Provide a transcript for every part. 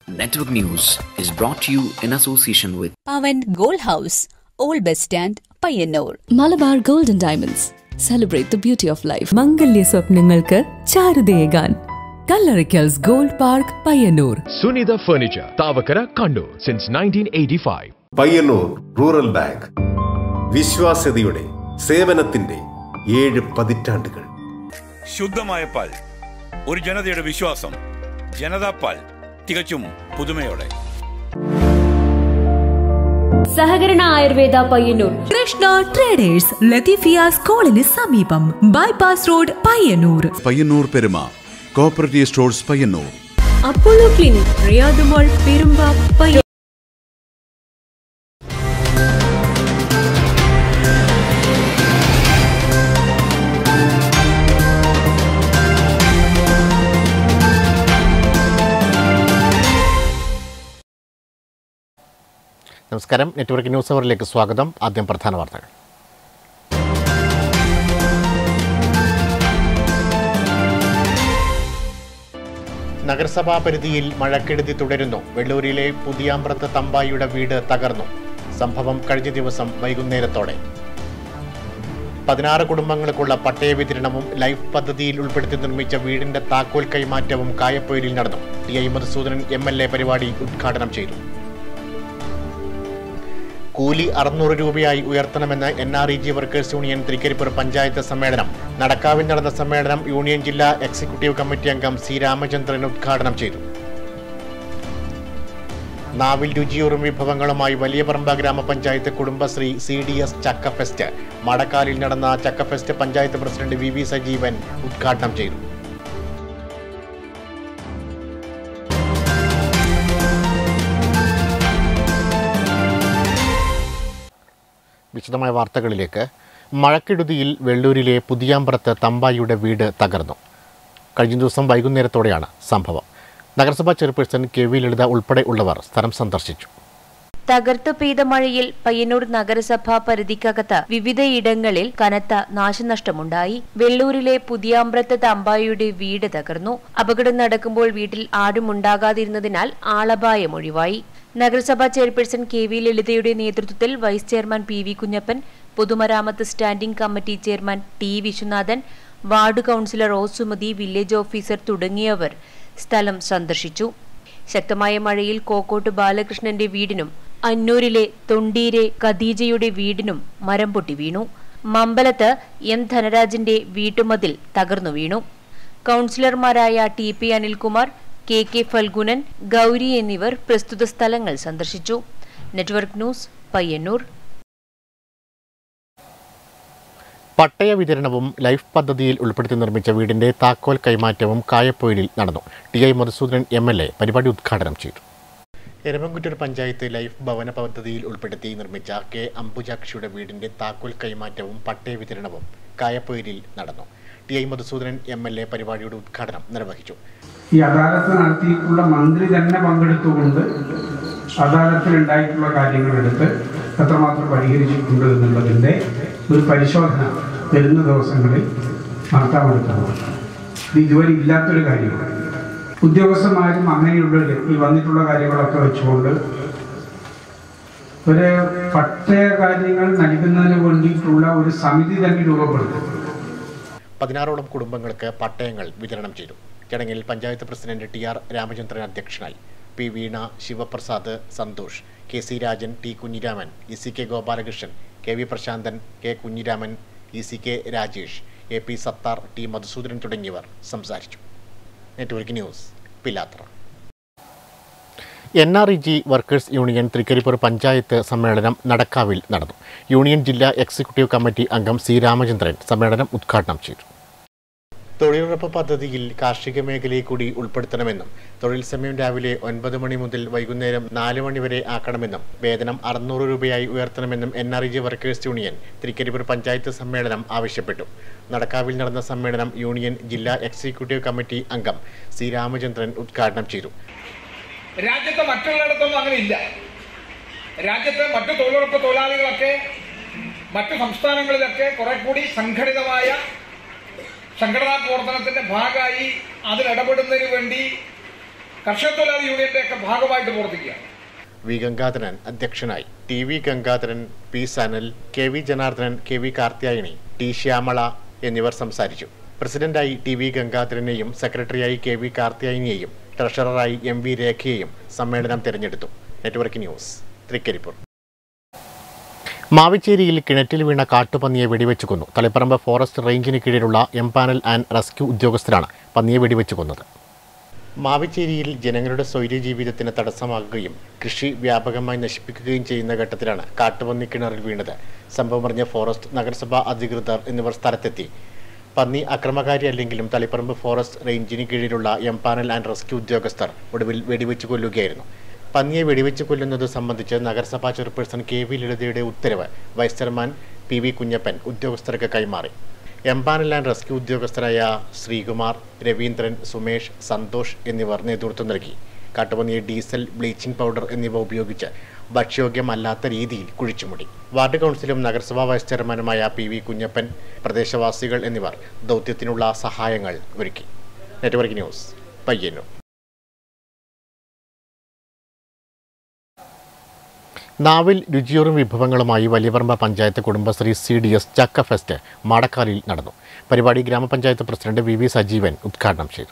Network News is brought to you in association with Pavan gold house old bus stand Payyanur Malabar golden diamonds celebrate the beauty of life മംഗല്യ സ്വപ്നങ്ങൾക്ക് ചാരുതയേകാൻ Kallarickals gold park Payyanur Sunitha Furniture, Tavakara, Kannur since 1985. Payyanur rural bank വിശ്വാസ്യതയുടെ സേവനത്തിന്റെ ഏഴ് പതിറ്റാണ്ടുകൾ ശുദ്ധമായ പാൽ ഒരു ജനതയുടെ വിശ്വാസം ജനതാ പാൽ തികച്ചും പുതുമയോടെ സഹകരണ ആയുർവേദ പയ്യന്നൂർ കൃഷ്ണ ട്രേഡേഴ്സ് ലത്തീഫിയ സ്കൂളിന് സമീപം bypass road Payyanur Payyanur Peruma cooperative stores Payyanur Apollo clinic Riyadh mall Perumba പയ്യ നമസ്കാരം നെറ്റ്വർക്ക് ന്യൂസ് അവറിലേക്ക് സ്വാഗതം ആദ്യം പ്രധാന വാർത്തകൾ നഗരസഭാ പരിധിയിൽ മഴക്കെടുതി തുടരുന്നു വെള്ളൂരിലെ പുതിയാമ്പ്രത്ത് തമ്പായിയുടെ വീട് തകർന്നു സംഭവം കഴിഞ്ഞ ദിവസം വൈകുന്നേരത്തോടെ പതിനാറ് കുടുംബങ്ങൾക്കുള്ള പട്ടയ വിതരണവും ലൈഫ് പദ്ധതിയിൽ ഉൾപ്പെടുത്തി നിർമ്മിച്ച വീടിന്റെ താക്കോൽ കൈമാറ്റവും കായപ്പൊയിലിൽ നടന്നു T I Madhusoodanan M L A പരിപാടി ഉദ്ഘാടനം ചെയ്തു കൂലി അറുന്നൂറ് രൂപയായി ഉയർത്തണമെന്ന് N R E G workers union Thrikaripur panchayat സമ്മേളനം നടക്കാവിൽ നടന്ന സമ്മേളനം യൂണിയൻ ജില്ലാ എക്സിക്യൂട്ടീവ് കമ്മിറ്റി അംഗം സി രാമചന്ദ്രൻ ഉദ്ഘാടനം ചെയ്തു നാവിൽ രുചിയൂറും വിഭവങ്ങളുമായി വലിയ പറമ്പ ഗ്രാമപഞ്ചായത്ത് കുടുംബശ്രീ സി ഡി എസ് ചക്ക ഫെസ്റ്റ് മടക്കാലിൽ നടന്ന ചക്ക fest panchayat president V V Sajeevan ഉദ്ഘാടനം ചെയ്തു വിശദമായ വാർത്തകളിലേക്ക് മഴക്കെടുതിയിൽ വെള്ളൂരിലെ പുതിയാമ്പ്രത്ത് തമ്പായിയുടെ വീട് തകർന്നു കഴിഞ്ഞ ദിവസം വൈകുന്നേരത്തോടെയാണ് സംഭവം നഗരസഭാ ചെയർപേഴ്സൺ കെ വി ലളിത ഉൾപ്പെടെ ഉള്ളവർ സ്ഥലം സന്ദർശിച്ചു തകർത്ത് പെയ്ത മഴയിൽ പയ്യന്നൂർ നഗരസഭാ പരിധിക്കകത്ത് വിവിധയിടങ്ങളിൽ കനത്ത നാശനഷ്ടമുണ്ടായി വെള്ളൂരിലെ പുതിയാമ്പ്രത്ത് തമ്പായിയുടെ വീട് തകർന്നു അപകടം നടക്കുമ്പോൾ വീട്ടിൽ ആരുമുണ്ടാകാതിരുന്നതിനാൽ ആളപായം ഒഴിവായി നഗരസഭാ ചെയർപേഴ്സൺ കെ വി ലളിതയുടെ നേതൃത്വത്തിൽ vice chairman P V Kunhappan പൊതുമരാമത്ത് standing committee chairman T Viswanathan ward councillor O Sumathi village officer തുടങ്ങിയവർ സ്ഥലം സന്ദർശിച്ചു ശക്തമായ മഴയിൽ കോക്കോട്ട് ബാലകൃഷ്ണന്റെ വീടിനും അന്നൂരിലെ തൊണ്ടീരെ ഖദീജയുടെ വീടിനും മരം പൊട്ടി വീണു മമ്പലത്ത് എം ധനരാജിന്റെ വീട്ടുമതിൽ തകർന്നു വീണു കൌൺസിലർമാരായ T P Anilkumar K K Phalgunan Gowri എന്നിവർ പ്രസ്തുത സ്ഥലങ്ങൾ സന്ദർശിച്ചു നെറ്റ്വർക്ക് ന്യൂസ് പയ്യന്നൂർ പട്ടയ വിതരണവും ലൈഫ് പദ്ധതിയിൽ ഉൾപ്പെടുത്തി നിർമ്മിച്ച വീടിന്റെ താക്കോൽ കൈമാറ്റവും കായപ്പൊയിലിൽ നടന്നു T I Madhusoodanan M L A പരിപാടി ഉദ്ഘാടനം ചെയ്തു എരമംകുറ്റൂർ പഞ്ചായത്ത് ലൈഫ് ഭവന പദ്ധതിയിൽ ഉൾപ്പെടുത്തി നിർമ്മിച്ച കെ അംബുജാക്ഷിയുടെ വീടിന്റെ താക്കോൽ കൈമാറ്റവും പട്ടയ വിതരണവും കായപ്പൊയിലിൽ നടന്നു T I Madhusoodanan M L A പരിപാടിയുടെ ഉദ്ഘാടനം നിർവഹിച്ചു ഈ അദാലത്ത് നടത്തിയിട്ടുള്ള മന്ത്രി തന്നെ പങ്കെടുത്തുകൊണ്ട് അദാലത്തിലുണ്ടായിട്ടുള്ള കാര്യങ്ങൾ എടുത്ത് എത്രമാത്രം പരിഹരിച്ചിട്ടുണ്ട് എന്നുള്ളതിൻ്റെ ഒരു പരിശോധന വരുന്ന ദിവസങ്ങളിൽ നടത്താമെടുക്കുന്നതാണ് ഇത് ഇതുവരെ ഇല്ലാത്തൊരു കാര്യമാണ് ഉദ്യോഗസ്ഥന്മാരും അങ്ങനെയുള്ള ഈ വന്നിട്ടുള്ള കാര്യങ്ങളൊക്കെ വെച്ചുകൊണ്ട് ഒരു പട്ടയ കാര്യങ്ങൾ നൽകുന്നതിന് വേണ്ടിയിട്ടുള്ള ഒരു സമിതി തന്നെ രൂപപ്പെടുത്തും പതിനാറോളം കുടുംബങ്ങൾക്ക് പട്ടയങ്ങൾ വിതരണം ചെയ്തു ചടങ്ങിൽ panchayat president T R Ramachandran അധ്യക്ഷനായി P Veena Sivaprasad Santhosh K C Rajan T Kunhiraman E C K Gopalakrishnan K V Prasanthan K Kunhiraman E C K Rajesh A P Sathar T Madhusoodanan തുടങ്ങിയവർ സംസാരിച്ചു network news Pilathara N R E G workers union Thrikaripur panchayat സമ്മേളനം നടക്കാവിൽ നടന്നു യൂണിയൻ ജില്ലാ എക്സിക്യൂട്ടീവ് കമ്മിറ്റി അംഗം സി രാമചന്ദ്രൻ സമ്മേളനം ഉദ്ഘാടനം ചെയ്തു തൊഴിലുറപ്പ് പദ്ധതിയിൽ കാർഷിക മേഖലയെ കൂടി ഉൾപ്പെടുത്തണമെന്നും തൊഴിൽ സമയം രാവിലെ ഒൻപത് മണി മുതൽ വൈകുന്നേരം നാല് മണി വരെ ആക്കണമെന്നും വേതനം അറുന്നൂറ് രൂപയായി ഉയർത്തണമെന്നും N R E G workers union Thrikaripur panchayat സമ്മേളനം ആവശ്യപ്പെട്ടു നടക്കാവിൽ നടന്ന സമ്മേളനം യൂണിയൻ ജില്ലാ എക്സിക്യൂട്ടീവ് കമ്മിറ്റി അംഗം സി രാമചന്ദ്രൻ ഉദ്ഘാടനം ചെയ്തു രാജ്യത്തെ മറ്റുള്ളിടത്തൊന്നും അങ്ങനെ ഇല്ല രാജ്യത്തെ മറ്റു തൊഴിലുറപ്പ് തൊഴിലാളികളൊക്കെ മറ്റു സംസ്ഥാനങ്ങളിലൊക്കെ കുറെ കൂടി സംഘടിതമായ സംഘടനാ പ്രവർത്തനത്തിന്റെ ഭാഗമായി അതിൽ ഇടപെടുന്നതിന് വേണ്ടി കർഷക തൊഴിലാളി യൂണിയന്റെ ഒക്കെ ഭാഗമായിട്ട് പ്രവർത്തിക്കുക വി ഗംഗാധരൻ അധ്യക്ഷനായി T V Gangadharan P Sanal K V Janardhanan K V Karthiyayani T Shyamala എന്നിവർ സംസാരിച്ചു പ്രസിഡന്റായി ടി വി ഗംഗാധരനെയും സെക്രട്ടറിയായി കെ വി കാർത്തിയായനിയെയും ട്രഷററായി എം വി രേഖയെയും സമ്മേളനം തിരഞ്ഞെടുത്തു നെറ്റ്വർക്ക് ന്യൂസ് തൃക്കരിപ്പൂർ മാവിച്ചേരിയിൽ കിണറ്റിൽ വീണ കാട്ടുപന്നിയെ വെടിവെച്ച് കൊന്നു തളിപ്പറമ്പ് ഫോറസ്റ്റ് റേഞ്ചിന് കീഴിലുള്ള എംപാനൽ ആൻഡ് റെസ്ക്യൂ ഉദ്യോഗസ്ഥരാണ് പന്നിയെ വെടിവെച്ച് കൊന്നത് മാവിച്ചേരിയിൽ ജനങ്ങളുടെ സ്വൈര്യ ജീവിതത്തിന് തടസ്സമാകുകയും കൃഷി വ്യാപകമായി നശിപ്പിക്കുകയും ചെയ്യുന്ന ഘട്ടത്തിലാണ് കാട്ടുപന്നി കിണറിൽ വീണത് സംഭവമറിഞ്ഞ ഫോറസ്റ്റ് നഗരസഭാ അധികൃതർ എന്നിവർ സ്ഥലത്തെത്തി പന്നി അക്രമകാരി അല്ലെങ്കിലും തളിപ്പറമ്പ് ഫോറസ്റ്റ് റേഞ്ചിന് കീഴിലുള്ള എംപാനൽ ആൻഡ് റെസ്ക്യൂ ഉദ്യോഗസ്ഥർ ഒടുവിൽ വെടിവെച്ച് കൊല്ലുകയായിരുന്നു പന്നിയെ വെടിവെച്ച് കൊല്ലുന്നത് സംബന്ധിച്ച് നഗരസഭാ ചെയർപേഴ്സൺ കെ വി ലളിതയുടെ ഉത്തരവ് vice chairman P V Kunhappan ഉദ്യോഗസ്ഥർക്ക് കൈമാറി എംപാനൽ ആൻഡ് റെസ്ക്യൂ ഉദ്യോഗസ്ഥരായ ശ്രീകുമാർ രവീന്ദ്രൻ സുമേഷ് സന്തോഷ് എന്നിവർ നേതൃത്വം നൽകി കാട്ടുപന്നിയെ ഡീസൽ ബ്ലീച്ചിംഗ് പൗഡർ എന്നിവ ഉപയോഗിച്ച് ഭക്ഷ്യോഗ്യമല്ലാത്ത രീതിയിൽ കുഴിച്ചുമുടി വാർഡ് കൗൺസിലും നഗരസഭാ വൈസ് ചെയർമാനുമായ പി വി കുഞ്ഞപ്പൻ പ്രദേശവാസികൾ എന്നിവർ ദൗത്യത്തിനുള്ള സഹായങ്ങൾ ഒരുക്കി നെറ്റ്വർക്ക് ന്യൂസ് പയ്യന്നൂർ നാവിൽ രുചിയൂറും വിഭവങ്ങളുമായി Valiyaparamba panchayat Kudumbashree C D S ചക്ക ഫെസ്റ്റ് മാടക്കാലിൽ നടന്നു പരിപാടി ഗ്രാമപഞ്ചായത്ത് പ്രസിഡന്റ് വി വി സജീവൻ ഉദ്ഘാടനം ചെയ്തു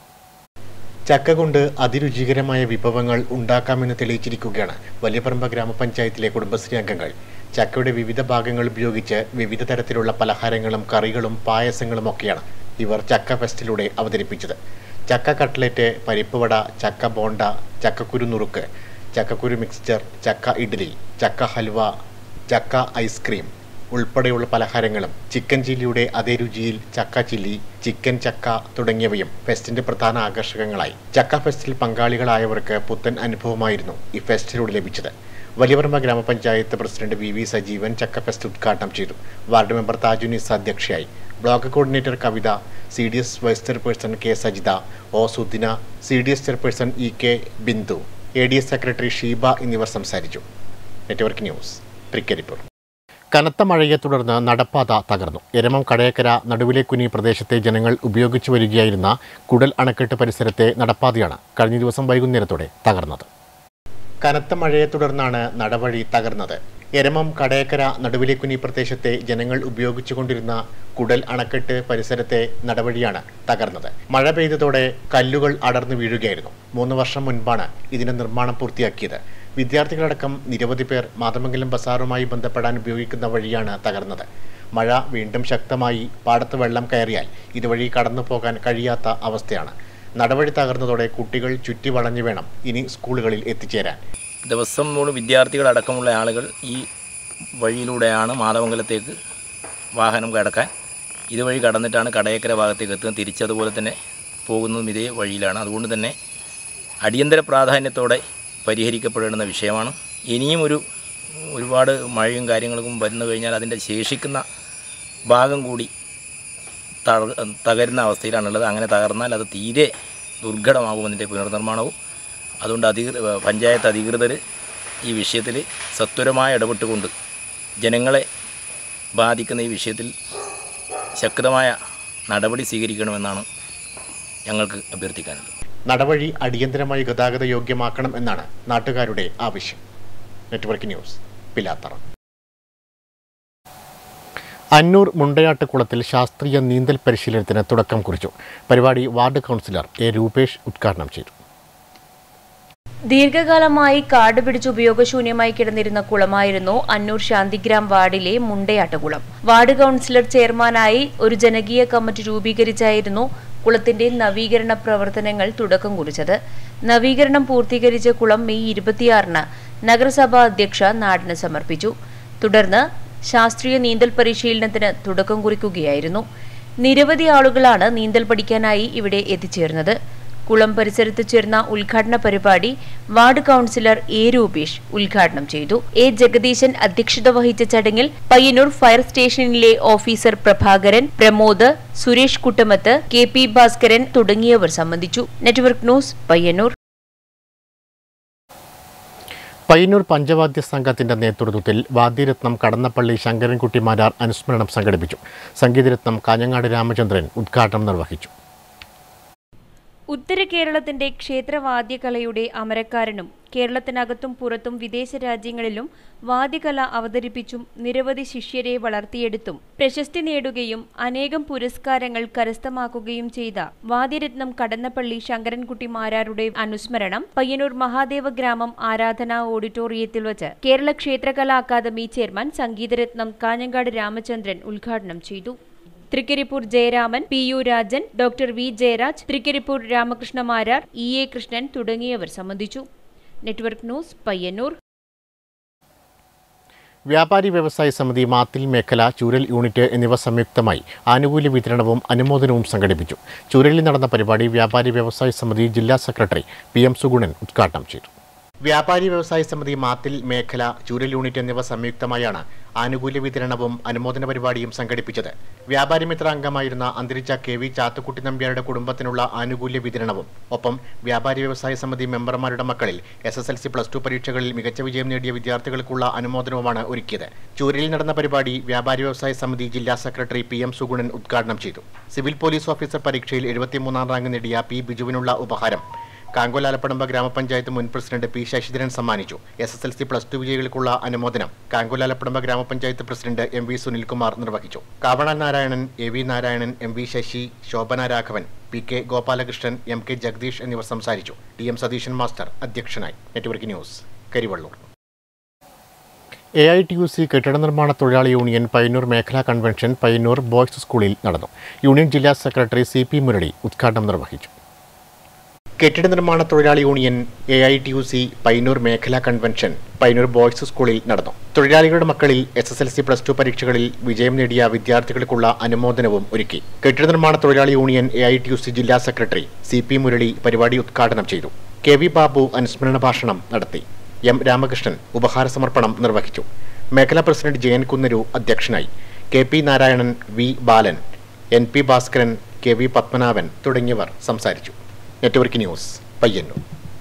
ചക്ക കൊണ്ട് അതിരുചികരമായ വിഭവങ്ങൾ ഉണ്ടാക്കാമെന്ന് തെളിയിച്ചിരിക്കുകയാണ് വലിയപറമ്പ ഗ്രാമപഞ്ചായത്തിലെ കുടുംബശ്രീ അംഗങ്ങൾ ചക്കയുടെ വിവിധ ഭാഗങ്ങൾ ഉപയോഗിച്ച് വിവിധ തരത്തിലുള്ള പലഹാരങ്ങളും കറികളും പായസങ്ങളും ഒക്കെയാണ് ഇവർ ചക്ക ഫെസ്റ്റിലൂടെ അവതരിപ്പിച്ചത് ചക്ക കട്ട്ലറ്റ് പരിപ്പുവട ചക്ക ബോണ്ട ചക്കക്കുരു നുറുക്ക് ചക്കക്കുരു മിക്സ്ചർ ചക്ക ഇഡ്ഡലി ചക്ക ഹൽവ ചക്ക ഐസ്ക്രീം ഉൾപ്പെടെയുള്ള പലഹാരങ്ങളും ചിക്കൻ ചില്ലിയുടെ അതേ രുചിയിൽ ചക്ക ചില്ലി ചിക്കൻ ചക്ക തുടങ്ങിയവയും ഫെസ്റ്റിന്റെ പ്രധാന ആകർഷകങ്ങളായി ചക്ക ഫെസ്റ്റിൽ പങ്കാളികളായവർക്ക് പുത്തൻ അനുഭവമായിരുന്നു ഈ ഫെസ്റ്റിലൂടെ ലഭിച്ചത് വലിയപറമ്പ ഗ്രാമപഞ്ചായത്ത് പ്രസിഡന്റ് വി വി സജീവൻ ചക്ക ഫെസ്റ്റ് ഉദ്ഘാടനം ചെയ്തു വാർഡ് മെമ്പർ താജുനിസ് അധ്യക്ഷയായി block coordinator Kavitha C D S vice chairperson K Sajitha O Sudina C D S chairperson E K Bindu A D S secretary Sheeba എന്നിവർ സംസാരിച്ചു നെറ്റ്വർക്ക് ന്യൂസ് തൃക്കരിപ്പൂർ കനത്ത മഴയെ തുടർന്ന് നടപ്പാത തകർന്നു എരമം കടയക്കര നടുവിലേക്കുനി പ്രദേശത്തെ ജനങ്ങൾ ഉപയോഗിച്ചു വരികയായിരുന്ന കുടൽ അണക്കെട്ട് പരിസരത്തെ നടപ്പാതയാണ് കഴിഞ്ഞ ദിവസം വൈകുന്നേരത്തോടെ തകർന്നത് കനത്ത മഴയെ തുടർന്നാണ് നടവഴി തകർന്നത് എരമം കടയക്കര നടുവിലേക്കുനി പ്രദേശത്തെ ജനങ്ങൾ ഉപയോഗിച്ചുകൊണ്ടിരുന്ന കുടൽ അണക്കെട്ട് പരിസരത്തെ നടവഴിയാണ് തകർന്നത് മഴ പെയ്തതോടെ കല്ലുകൾ അടർന്നു വീഴുകയായിരുന്നു മൂന്ന് വർഷം മുൻപാണ് ഇതിന്റെ നിർമ്മാണം പൂർത്തിയാക്കിയത് വിദ്യാർത്ഥികളടക്കം നിരവധി പേർ മാതമംഗലം ബസാറുമായി ബന്ധപ്പെടാൻ ഉപയോഗിക്കുന്ന വഴിയാണ് തകർന്നത് മഴ വീണ്ടും ശക്തമായി പാടത്ത് വെള്ളം കയറിയാൽ ഇതുവഴി കടന്നു പോകാൻ കഴിയാത്ത അവസ്ഥയാണ് നടവഴി തകർന്നതോടെ കുട്ടികൾ ചുറ്റി വളഞ്ഞു വേണം ഇനി സ്കൂളുകളിൽ എത്തിച്ചേരാൻ ദിവസം മൂന്ന് വിദ്യാർത്ഥികളടക്കമുള്ള ആളുകൾ ഈ വഴിയിലൂടെയാണ് മാതമംഗലത്തേക്ക് വാഹനം കടക്കാൻ ഇതുവഴി കടന്നിട്ടാണ് കടയക്കര ഭാഗത്തേക്ക് എത്തുന്നത് തിരിച്ചതുപോലെ തന്നെ പോകുന്നതും ഇതേ വഴിയിലാണ് അതുകൊണ്ട് തന്നെ അടിയന്തര പ്രാധാന്യത്തോടെ പരിഹരിക്കപ്പെടേണ്ടുന്ന വിഷയമാണ് ഇനിയും ഒരു ഒരുപാട് മഴയും കാര്യങ്ങളും വന്നു കഴിഞ്ഞാൽ അതിൻ്റെ ശേഷിക്കുന്ന ഭാഗം കൂടി തക- തകരുന്ന അവസ്ഥയിലാണുള്ളത് അങ്ങനെ തകർന്നാൽ അത് തീരെ ദുർഘടമാകും അതിൻ്റെ പുനർനിർമ്മാണവും അതുകൊണ്ട് അധികൃ പഞ്ചായത്ത് അധികൃതർ ഈ വിഷയത്തിൽ സത്വരമായി ഇടപെട്ടുകൊണ്ട് ജനങ്ങളെ ബാധിക്കുന്ന ഈ വിഷയത്തിൽ ശക്തമായ നടപടി സ്വീകരിക്കണമെന്നാണ് ഞങ്ങൾക്ക് അഭ്യർത്ഥിക്കാനുള്ളത് നടവഴി അടിയന്തരമായി ഗതാഗത യോഗ്യമാക്കണം എന്നാണ് നാട്ടുകാരുടെ ആവശ്യം നെറ്റ്വർക്ക് ന്യൂസ് പിലാത്തറ അന്നൂർ മുണ്ടയാട്ടുകുളത്തിൽ ശാസ്ത്രീയ നീന്തൽ പരിശീലനത്തിന് തുടക്കം കുറിച്ചു പരിപാടി വാർഡ് കൗൺസിലർ എ രൂപേഷ് ഉദ്ഘാടനം ചെയ്തു ദീർഘകാലമായി കാട് പിടിച്ച് ഉപയോഗശൂന്യമായി കിടന്നിരുന്ന കുളമായിരുന്നു അന്നൂർ ശാന്തിഗ്രാം വാർഡിലെ മുണ്ടയാട്ടുകുളം വാർഡ് കൗൺസിലർ ചെയർമാനായി ഒരു ജനകീയ കമ്മിറ്റി രൂപീകരിച്ചായിരുന്നു കുളത്തിന്റെ നവീകരണ പ്രവർത്തനങ്ങൾ തുടക്കം കുറിച്ചത് നവീകരണം പൂർത്തീകരിച്ച കുളം മെയ് ഇരുപത്തിയാറിന് നഗരസഭാ അധ്യക്ഷ നാടിന് സമർപ്പിച്ചു തുടർന്ന് ശാസ്ത്രീയ നീന്തൽ പരിശീലനത്തിന് തുടക്കം കുറിക്കുകയായിരുന്നു നിരവധി ആളുകളാണ് നീന്തൽ പഠിക്കാനായി ഇവിടെ എത്തിച്ചേർന്നത് കുളം പരിസരത്ത് ചേർന്ന ഉദ്ഘാടന പരിപാടി വാർഡ് കൗൺസിലർ എ രൂപേഷ് ഉദ്ഘാടനം ചെയ്തു എ ജഗദീശൻ അധ്യക്ഷത വഹിച്ച ചടങ്ങിൽ പയ്യന്നൂർ ഫയർ സ്റ്റേഷനിലെ officer Prabhakaran Pramod Suresh Kuttamath K P Bhaskaran തുടങ്ങിയവർ സംബന്ധിച്ചു നെറ്റ്വർക്ക് ന്യൂസ് പയ്യന്നൂർ പയ്യന്നൂർ പഞ്ചവാദ്യ സംഘത്തിന്റെ നേതൃത്വത്തിൽ വാദ്യരത്നം കടന്നപ്പള്ളി ശങ്കരൻകുട്ടി മാരാർ അനുസ്മരണം സംഘടിപ്പിച്ചു സംഗീതരത്നം കാഞ്ഞങ്ങാട് രാമചന്ദ്രൻ ഉദ്ഘാടനം നിർവഹിച്ചു ഉത്തര കേരളത്തിന്റെ ക്ഷേത്രവാദ്യകലയുടെ അമരക്കാരനും കേരളത്തിനകത്തും പുറത്തും വിദേശ രാജ്യങ്ങളിലും വാദ്യകല അവതരിപ്പിച്ചും നിരവധി ശിഷ്യരെ വളർത്തിയെടുത്തും പ്രശസ്തി നേടുകയും അനേകം പുരസ്കാരങ്ങൾ കരസ്ഥമാക്കുകയും ചെയ്ത വാദ്യരത്നം കടന്നപ്പള്ളി ശങ്കരൻകുട്ടി മാരാരുടെ അനുസ്മരണം പയ്യന്നൂർ മഹാദേവ ഗ്രാമം ആരാധനാ ഓഡിറ്റോറിയത്തിൽ വച്ച് കേരള ക്ഷേത്രകലാ അക്കാദമി ചെയർമാൻ സംഗീതരത്നം കാഞ്ഞങ്ങാട് രാമചന്ദ്രൻ ഉദ്ഘാടനം ചെയ്തു Thrikaripur Jayaraman P U Rajan doctor V Jayaraj Thrikaripur Ramakrishna Marar E A Krishnan തുടങ്ങിയവർ സംബന്ധിച്ചു നെറ്റ്വർക്ക് ന്യൂസ് പയ്യന്നൂർ വ്യാപാരി വ്യവസായ സമിതി മാത്തിൽ മേഖല ചൂരൽ യൂണിറ്റ് എന്നിവ സംയുക്തമായി ആനുകൂല്യ വിതരണവും അനുമോദനവും സംഘടിപ്പിച്ചു ചൂരലിൽ നടന്ന പരിപാടി വ്യാപാരി വ്യവസായ സമിതി ജില്ലാ സെക്രട്ടറി പി എം സുഗുണൻ ഉദ്ഘാടനം ചെയ്തു വ്യാപാരി വ്യവസായ സമിതി മാത്തിൽ മേഖല ചൂരൽ യൂണിറ്റ് എന്നിവ സംയുക്തമായാണ് ആനുകൂല്യ വിതരണവും അനുമോദന പരിപാടിയും സംഘടിപ്പിച്ചത് വ്യാപാരി മിത്ര അംഗമായിരുന്ന അന്തരിച്ച കെ വി ചാത്തുക്കുട്ടി നമ്പ്യാരുടെ കുടുംബത്തിനുള്ള ആനുകൂല്യ വിതരണവും ഒപ്പം വ്യാപാരി വ്യവസായ സമിതി മെമ്പർമാരുടെ മക്കളിൽ S S L C plus two പരീക്ഷകളിൽ മികച്ച വിജയം നേടിയ വിദ്യാർത്ഥികൾക്കുള്ള അനുമോദനവുമാണ് ഒരുക്കിയത് ചൂരലിൽ നടന്ന പരിപാടി വ്യാപാരി വ്യവസായ സമിതി ജില്ലാ സെക്രട്ടറി പി എം സുഗുണൻ ഉദ്ഘാടനം ചെയ്തു സിവിൽ പോലീസ് ഓഫീസർ പരീക്ഷയിൽ എഴുപത്തിമൂന്നാം റാങ്ക് നേടിയ പി ബിജുവിനുള്ള ഉപഹാരം കാങ്കോൽ ആലപ്പടമ്പ ഗ്രാമപഞ്ചായത്ത് മുൻ പ്രസിഡന്റ് പി ശശിധരൻ സമ്മാനിച്ചു S S L C plus two വിജയികൾക്കുള്ള അനുമോദനം കാങ്കോൽ ആലപ്പടമ്പ ഗ്രാമപഞ്ചായത്ത് പ്രസിഡന്റ് എം വി സുനിൽകുമാർ നിർവഹിച്ചു കാവണ Narayanan A V Narayanan M V Sasi Shobhana Raghavan P K Gopalakrishnan M K Jagadish എന്നിവർ സംസാരിച്ചു ടി എം സതീശൻ മാസ്റ്റർ അധ്യക്ഷനായി network news Karivellur A I T U C കെട്ടിട നിർമ്മാണ തൊഴിലാളി യൂണിയൻ പയ്യന്നൂർ മേഖലാ കൺവെൻഷൻ പയ്യന്നൂർ ബോയ്സ് സ്കൂളിൽ നടന്നു യൂണിയൻ ജില്ലാ സെക്രട്ടറി സി പി മുരളി ഉദ്ഘാടനം നിർവഹിച്ചു കെട്ടിട നിർമ്മാണ തൊഴിലാളി union A I T U C Payyanur മേഖലാ കൺവെൻഷൻ പയ്യന്നൂർ ബോയ്സ് സ്കൂളിൽ നടന്നു തൊഴിലാളികളുടെ മക്കളിൽ S S L C plus two പരീക്ഷകളിൽ വിജയം നേടിയ വിദ്യാർത്ഥികൾക്കുള്ള അനുമോദനവും ഒരുക്കി കെട്ടിട നിർമ്മാണ തൊഴിലാളി union A I T U C ജില്ലാ സെക്രട്ടറി സി പി മുരളി പരിപാടി ഉദ്ഘാടനം ചെയ്തു കെ വി ബാബു അനുസ്മരണ ഭാഷണം നടത്തി എം രാമകൃഷ്ണൻ ഉപഹാര സമർപ്പണം നിർവഹിച്ചു മേഖലാ പ്രസിഡന്റ് ജയൻ കുന്നരു അധ്യക്ഷനായി K P Narayanan V Balan N P Bhaskaran K V Padmanabhan തുടങ്ങിയവർ സംസാരിച്ചു നെറ്റ്വർക്ക് ന്യൂസ് പയ്യന്നൂർ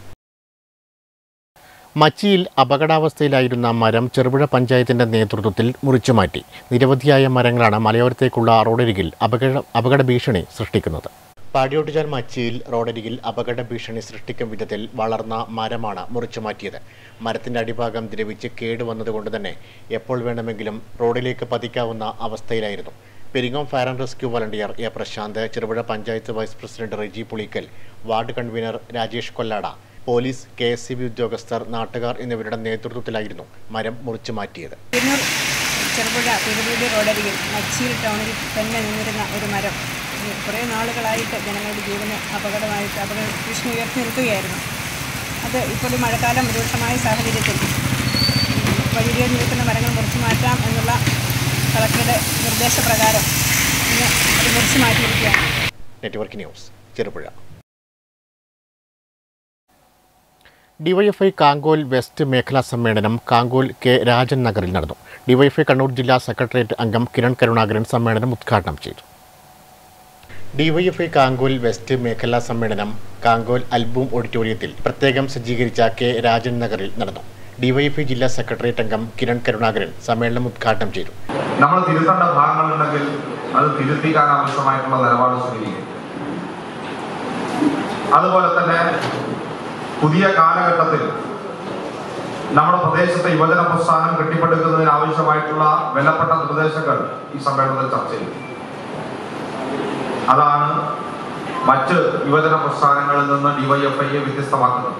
മച്ചിയിൽ അപകടാവസ്ഥയിലായിരുന്ന മരം ചെറുപുഴ പഞ്ചായത്തിന്റെ നേതൃത്വത്തിൽ മുറിച്ചുമാറ്റി നിരവധിയായ മരങ്ങളാണ് മലയോരത്തേക്കുള്ള റോഡരികിൽ അപകട അപകട ഭീഷണി സൃഷ്ടിക്കുന്നത് പാടിയോട്ടുചാൽ മച്ചിയിൽ റോഡരികിൽ അപകട ഭീഷണി സൃഷ്ടിക്കും വിധത്തിൽ വളർന്ന മരമാണ് മുറിച്ചുമാറ്റിയത് മരത്തിന്റെ അടിഭാഗം ദ്രവിച്ച് കേടുവന്നതുകൊണ്ട് തന്നെ എപ്പോൾ വേണമെങ്കിലും റോഡിലേക്ക് പതിക്കാവുന്ന അവസ്ഥയിലായിരുന്നു Peringome fire and rescue volunteer A Prasanth Cherupuzha panchayat vice president Reji Pulickal ward convener Rajesh Kollada police K S C B ഉദ്യോഗസ്ഥർ നാട്ടുകാർ എന്നിവരുടെ നേതൃത്വത്തിലായിരുന്നു മരം മുറിച്ചു മാറ്റിയത് പിന്നൂർ ചെറുപുഴ തിരുവീതി റോഡരികിൽ മച്ചിയിൽ ടൗണിൽ തന്നെ നിന്നിരുന്ന ഒരു മരം ഇത് കുറേ നാളുകളായിട്ട് ജനങ്ങളുടെ ജീവന് അപകടമായിട്ട് അപകട ഭീഷണി ഉയർത്തി നിൽക്കുകയായിരുന്നു അത് ഇപ്പോൾ ഈ മഴക്കാലം രൂക്ഷമായ സാഹചര്യത്തിൽ വഴിയിൽ നിൽക്കുന്ന മരങ്ങൾ മുറിച്ചു മാറ്റാം എന്നുള്ള കളക്ടറുടെ നിർദ്ദേശപ്രകാരം ഇന്ന് അത് മുറിച്ചു മാറ്റിയിരിക്കുകയാണ് network news Cherupuzha DYFI Kankol west മേഖലാ സമ്മേളനം കാങ്കോൽ കെ രാജൻ നഗറിൽ നടന്നു ഡിവൈഎഫ്ഐ കണ്ണൂർ ജില്ലാ സെക്രട്ടേറിയറ്റ് അംഗം കിരൺ കരുണാകരൻ സമ്മേളനം ഉദ്ഘാടനം ചെയ്തു ഡിവൈഎഫ്ഐ കാങ്കോൽ വെസ്റ്റ് മേഖലാ സമ്മേളനം കാങ്കോൽ അൽബൂം ഓഡിറ്റോറിയത്തിൽ പ്രത്യേകം സജ്ജീകരിച്ച കെ രാജൻ നഗറിൽ നടന്നു ഡിവൈഎഫ്ഐ ജില്ലാ സെക്രട്ടേറിയറ്റ് അംഗം കിരൺ കരുണാകരൻ സമ്മേളനം ഉദ്ഘാടനം ചെയ്തു നമ്മൾ തിരുത്തേണ്ട ഭാഗങ്ങളുണ്ടെങ്കിൽ അത് തിരുത്തിക്കാൻ ആവശ്യമായിട്ടുള്ള നിലപാട് സ്വീകരിക്കും അതുപോലെ തന്നെ പുതിയ കാലഘട്ടത്തിൽ നമ്മുടെ പ്രദേശത്തെ യുവജന പ്രസ്ഥാനം കെട്ടിപ്പടുക്കുന്നതിന് ആവശ്യമായിട്ടുള്ള വിലപ്പെട്ട നിർദ്ദേശങ്ങൾ ഈ സമ്മേളനത്തിൽ ചർച്ച ചെയ്യും അതാണ് മറ്റ് യുവജന പ്രസ്ഥാനങ്ങളിൽ നിന്ന് ഡിവൈഎഫ്ഐയെ വ്യത്യസ്തമാക്കുന്നത്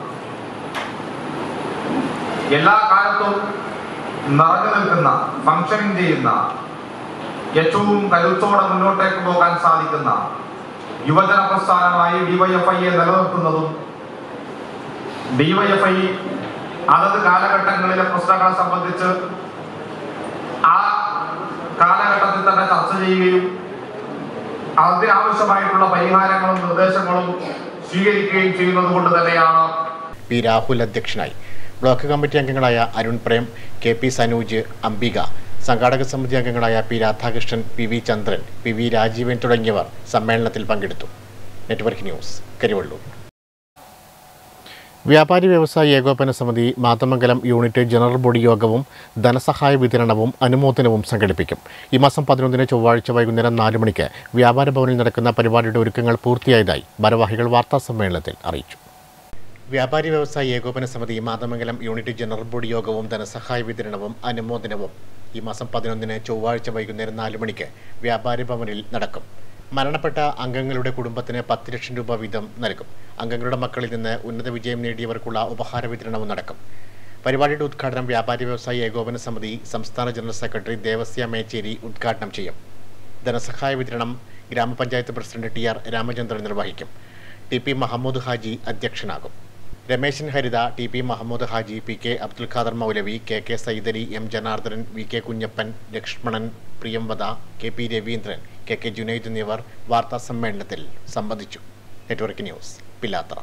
എല്ലാ കാലത്തും നിറഞ്ഞു നിൽക്കുന്ന ഫങ്ഷനിങ് ചെയ്യുന്ന ഏറ്റവും കരുത്തോടെ മുന്നോട്ടേക്ക് പോകാൻ സാധിക്കുന്ന യുവജന പ്രസ്ഥാനമായി ഡിവൈഎഫ്ഐയെ നിലനിർത്തുന്നതും ഡിവൈഎഫ്ഐ അതത് കാലഘട്ടങ്ങളിലെ പ്രശ്നങ്ങളെ സംബന്ധിച്ച് ആ കാലഘട്ടത്തിൽ തന്നെ ചർച്ച ചെയ്യുകയും അതിനാവശ്യമായിട്ടുള്ള പരിഹാരങ്ങളും നിർദ്ദേശങ്ങളും സ്വീകരിക്കുകയും ചെയ്യുന്നത് കൊണ്ട് തന്നെയാണ് പി രാഹുൽ അധ്യക്ഷനായി ബ്ലോക്ക് കമ്മിറ്റി അംഗങ്ങളായ അരുൺ പ്രേം കെ പി സനൂജ് അംബിക സംഘാടക സമിതി അംഗങ്ങളായ P Radhakrishnan P V Chandran P V Rajeevan തുടങ്ങിയവർ സമ്മേളനത്തിൽ പങ്കെടുത്തു നെറ്റ്വർക്ക് ന്യൂസ് കരിവള്ളൂർ വ്യാപാരി വ്യവസായ ഏകോപന സമിതി മാതമംഗലം യൂണിറ്റ് ജനറൽ ബോഡി യോഗവും ധനസഹായ വിതരണവും അനുമോദനവും സംഘടിപ്പിക്കും ഈ മാസം പതിനൊന്നിന് ചൊവ്വാഴ്ച വൈകുന്നേരം നാല് മണിക്ക് വ്യാപാര ഭവനിൽ നടക്കുന്ന പരിപാടിയുടെ ഒരുക്കങ്ങൾ പൂർത്തിയായതായി ഭാരവാഹികൾ വാർത്താ സമ്മേളനത്തിൽ അറിയിച്ചു വ്യാപാരി വ്യവസായ ഏകോപന സമിതി മാതമംഗലം യൂണിറ്റ് ജനറൽ ബോഡി യോഗവും ധനസഹായ വിതരണവും അനുമോദനവും ഈ മാസം പതിനൊന്നിന് ചൊവ്വാഴ്ച വൈകുന്നേരം നാല് മണിക്ക് വ്യാപാരി ഭവനിൽ നടക്കും മരണപ്പെട്ട അംഗങ്ങളുടെ കുടുംബത്തിന് പത്ത് ലക്ഷം രൂപ വീതം നൽകും അംഗങ്ങളുടെ മക്കളിൽ നിന്ന് ഉന്നത വിജയം നേടിയവർക്കുള്ള ഉപഹാര വിതരണവും നടക്കും പരിപാടിയുടെ ഉദ്ഘാടനം വ്യാപാരി വ്യവസായ ഏകോപന സമിതി സംസ്ഥാന ജനറൽ സെക്രട്ടറി ദേവസ്യ മേച്ചേരി ഉദ്ഘാടനം ചെയ്യും ധനസഹായ വിതരണം ഗ്രാമപഞ്ചായത്ത് പ്രസിഡന്റ് ടി ആർ രാമചന്ദ്രൻ നിർവഹിക്കും ടി പി മഹമ്മൂദ് ഹാജി അധ്യക്ഷനാകും Rameshan Haritha T P Mahmood Haji P K Abdul Khader Moulavi K K Saidali M Janardhanan V K Kunhappan Lakshmanan Priyamvada K P Raveendran K K Junaid എന്നിവർ വാർത്താ സമ്മേളനത്തിൽ സംബന്ധിച്ചു നെറ്റ്വർക്ക് ന്യൂസ് പിലാത്തറ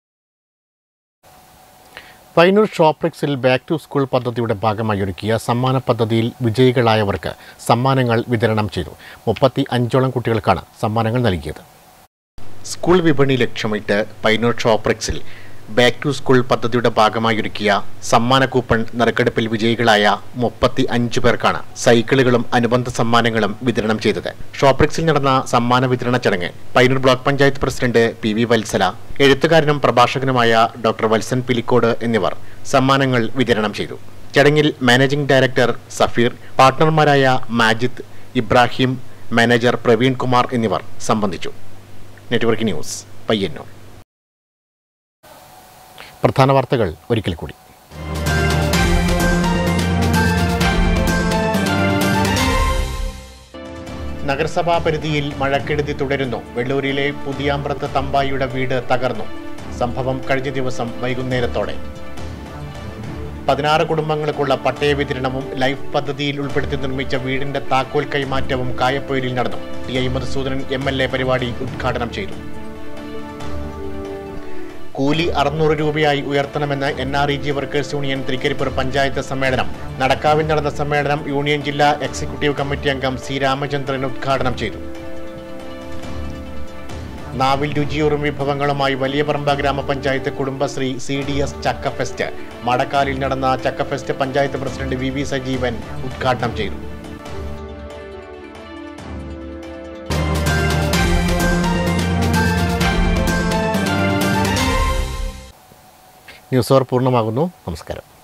പൈനൂർ ഷോപ്രിക്സിൽ ബാക്ക് ടു സ്കൂൾ പദ്ധതിയുടെ ഭാഗമായി ഒരുക്കിയ സമ്മാന പദ്ധതിയിൽ വിജയികളായവർക്ക് സമ്മാനങ്ങൾ വിതരണം ചെയ്തു മുപ്പത്തി അഞ്ചോളം കുട്ടികൾക്കാണ് സമ്മാനങ്ങൾ നൽകിയത് സ്കൂൾ വിപണി ലക്ഷ്യമിട്ട് പൈനൂർ ഷോപ്രിക്സിൽ ബാക്ക് ടു സ്കൂൾ പദ്ധതിയുടെ ഭാഗമായി ഒരുക്കിയ സമ്മാന കൂപ്പൺ നറുക്കെടുപ്പിൽ വിജയികളായ മുപ്പത്തി അഞ്ച് പേർക്കാണ് സൈക്കിളുകളും അനുബന്ധ സമ്മാനങ്ങളും വിതരണം ചെയ്തത് ഷോപ്രിക്സിൽ നടന്ന സമ്മാന വിതരണ ചടങ്ങ് Painur block panchayat president P V Vatsala എഴുത്തുകാരനും പ്രഭാഷകനുമായ ഡോക്ടർ വത്സൻ പിലിക്കോട് എന്നിവർ സമ്മാനങ്ങൾ വിതരണം ചെയ്തു ചടങ്ങിൽ മാനേജിംഗ് ഡയറക്ടർ സഫീർ പാർട്ട്ണർമാരായ മാജിദ് ഇബ്രാഹിം മാനേജർ പ്രവീൺ കുമാർ എന്നിവർ സംബന്ധിച്ചു നെറ്റ്വർക്ക് ന്യൂസ് പയ്യന്നൂർ പ്രധാന വാർത്തകൾ ഒരിക്കൽ കൂടി നഗരസഭാ പരിധിയിൽ മഴക്കെടുതി തുടരുന്നു വെള്ളൂരിലെ പുതിയാമ്പ്രത്ത് തമ്പായിയുടെ വീട് തകർന്നു സംഭവം കഴിഞ്ഞ ദിവസം വൈകുന്നേരത്തോടെ പതിനാറ് കുടുംബങ്ങൾക്കുള്ള പട്ടയ വിതരണവും ലൈഫ് പദ്ധതിയിൽ ഉൾപ്പെടുത്തി നിർമ്മിച്ച വീടിന്റെ താക്കോൽ കൈമാറ്റവും കായപ്പൊയിലിൽ നടന്നു T I Madhusoodanan M L A പരിപാടി ഉദ്ഘാടനം ചെയ്തു കൂലി അറുന്നൂറ് രൂപയായി ഉയർത്തണമെന്ന് N R E G workers union Thrikaripur panchayat സമ്മേളനം നടക്കാവിൽ നടന്ന സമ്മേളനം യൂണിയൻ ജില്ലാ എക്സിക്യൂട്ടീവ് കമ്മിറ്റി അംഗം സി രാമചന്ദ്രൻ ഉദ്ഘാടനം ചെയ്തു നാവിൽ രുചിയൂറും വിഭവങ്ങളുമായി വലിയ പറമ്പ ഗ്രാമപഞ്ചായത്ത് കുടുംബശ്രീ സി ഡി എസ് ചക്ക ഫെസ്റ്റ് മടക്കാലിൽ നടന്ന ചക്ക fest panchayat president V V Sajeevan ഉദ്ഘാടനം ചെയ്തു ന്യൂസ് അവർ പൂർണ്ണമാകുന്നു നമസ്കാരം